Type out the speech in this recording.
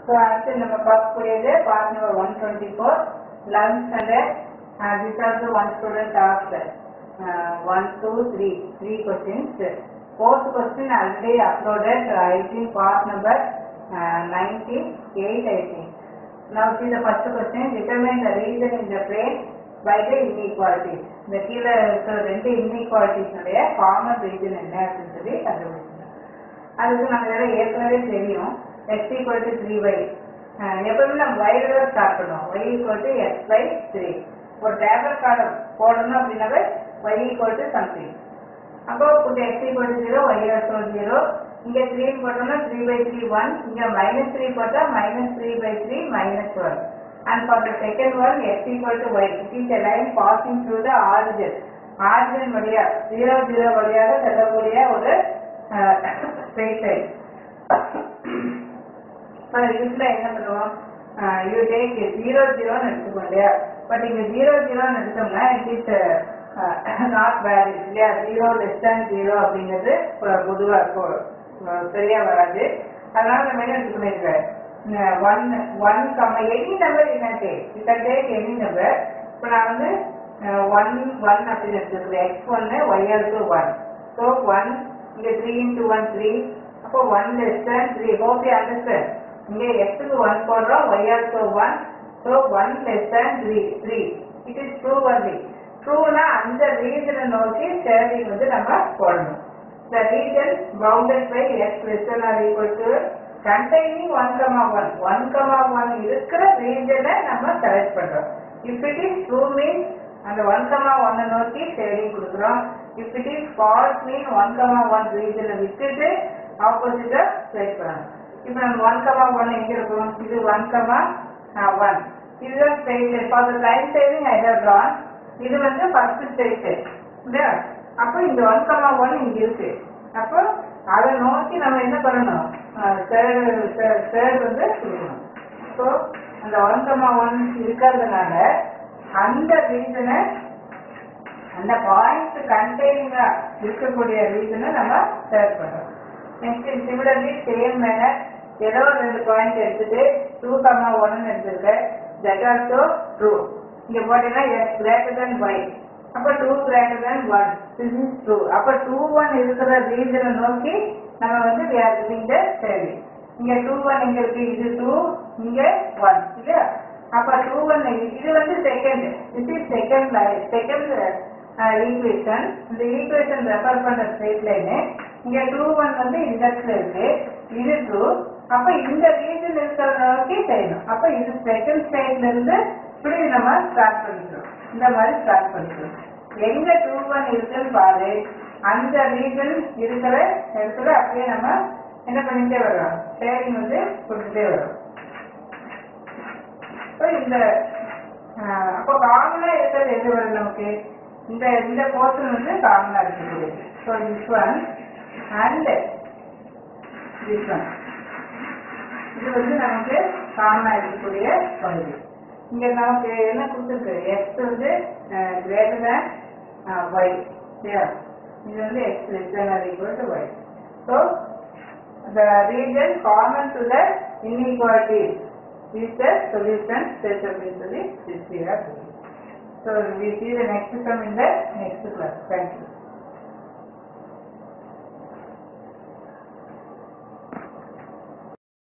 So அடுத்து நம்ம பார்க்கக்கூடியது part number one twenty four eleventh standard this also one student of one two three three questions fourth question already uploaded I think part number ninety eight I think Now see the first question, determine the reason in the plane by the inequalities. இந்த கீழே இருக்கிற ரெண்டு inequalities உடைய common reason என்ன அப்படின்னு சொல்லி கண்டுபிடிக்கணும். அதுக்கு நம்ம இதெல்லாம் ஏற்கனவே தெரியும் x equal to 3y. அஹ் எப்பவுமே நம்ம y ல ஸ்டார்ட் பண்ணுவோம் y equal to x by 3. ஒரு டேபர் காலம் போடணும் அப்படின்னாவே y equal to something. அப்போ put x equal to 0, y also 0. இங்க 3 போட்டோம்னா 3 by 3 1. இங்க minus 3 போட்டா minus 3 by 3 minus 1. And for the second one, x equal to y. It is a line passing through the origin. Origin வழியா 0 0 வழியாக செல்லக்கூடிய ஒரு straight line. இப்போ இதுல என்ன பண்ணுவோம் யூ டேக் ஜீரோ ஜீரோன்னு எடுத்துக்கோம் இல்லையா பட் இங்க ஜீரோ ஜீரோன்னு எடுத்தோம்னா இட் இஸ் நாட் வேல்யூ இல்லையா ஜீரோ லெஸ் தேன் ஜீரோ அப்படிங்கிறது பொதுவாக இருக்கும் அஹ் சரியா வராது அதனால நம்ம என்ன எடுத்துக்கணும் one one comma any number என்ன take you can take any number இப்போ நான் வந்து ஒன் ஒன் அப்படின்னு எடுத்துக்கிறேன் எக்ஸ் ஒன்னு y are two one so one இங்கே த்ரீ இன்டூ ஒன் த்ரீ அப்போ one less than three hope you understand இங்கே எக்ஸுக்கு ஒன் போடுறோம் y are two one so one less than three three it is true only ட்ரூனா அந்த ரீஜனை நோக்கி ஸ்டேரிங் வந்து நம்ம போடணும் the region bounded by x less than or equal to containing 1 comma 1 1 comma 1 இருக்கிற ரீஜனை நம்ம செலக்ட் பண்றோம் if it is true means அந்த 1 comma 1 நோக்கி ஷேடிங் கொடுக்குறோம் if it is false mean 1 comma 1 ரீஜனை விட்டுட்டு ஆப்போசிட்டா செலக்ட் பண்ணணும் இப்போ நம்ம 1 comma 1 எங்க இருக்கும் இது 1 comma 1 இதுதான் straight line for the line saving I have drawn இது வந்து ஃபர்ஸ்ட் ஸ்ட்ரெயிட் லைன் இல்லையா அப்போ இந்த ஒன் கமா ஒன் இங்க இருக்கு அப்போ அதை நோக்கி நம்ம என்ன பண்ணணும் தேர்டு தேர்ட் வந்து கொடுக்கணும் ஸோ அந்த ஒன் கமா ஒன் இருக்கிறதுனால அந்த ரீசனை அந்த பாயிண்ட் கண்டெய்னிங்கா இருக்கக்கூடிய ரீசனை நம்ம தேர்ட் பண்றோம் நெக்ஸ்ட் சிமிலர்லி சேம் மேனர் ஏதோ ஒரு ரெண்டு பாயிண்ட் எடுத்துட்டு டூ கமா ஒன்னு எடுத்துருக்கேன் தட் ஆல்சோ ட்ரூ இங்க போட்டீங்கன்னா எஸ் கிரேட்டர் than y அப்ப two greater than one this is true அப்ப டூ ஒன் இருக்கிற ரீஜனை நோக்கி நம்ம வந்து we are doing the saving இங்க டூ ஒன் இங்க இருக்கு இது டூ இங்க ஒன் இல்லையா அப்ப டூ ஒன் இது வந்து second this is second second equation இந்த ஈக்குவேஷன் ரெஃபர் பண்ற ஸ்ட்ரெயிட் லைனு இங்க டூ ஒன் வந்து இண்டெக்ஸ்ல இருக்கு இது டூ அப்ப இந்த ரீஜன் இருக்கிறத நோக்கி செய்யணும் அப்ப இது செகண்ட் ஸ்ட்ரெயிட்ல இருந்து இப்படி நம்ம ஸ்டார்ட் பண்ணிக்கிறோம் இந்த மாதிரி ஸ்டார்ட் பண்ணிக்கிறோம் எங்க டூ ஒன் இருக்குன்னு பாரு அந்த ரீஜன் இருக்கிற இடத்துல அப்படியே நம்ம என்ன பண்ணிட்டே வரோம் ஷேரிங் வந்து கொடுத்துட்டே வரோம் இப்போ இந்த ஆஹ், அப்போ காமனா இருக்கிறது எது வரும் நமக்கு இந்த இந்த போர்ஷன் வந்து காமனா இருக்கக்கூடியது so this one and this one இது வந்து நமக்கு காமனா இருக்கக்கூடிய பகுதி இங்க நமக்கு என்ன கொடுத்துருக்கு எக்ஸ் வந்து கிரேட்டர் தேன் ஒய் இது வந்து x less than or equal to y so the region common to the inequalities is the solution set up into the this we are doing. So we see the next sum in the next class. Thank you.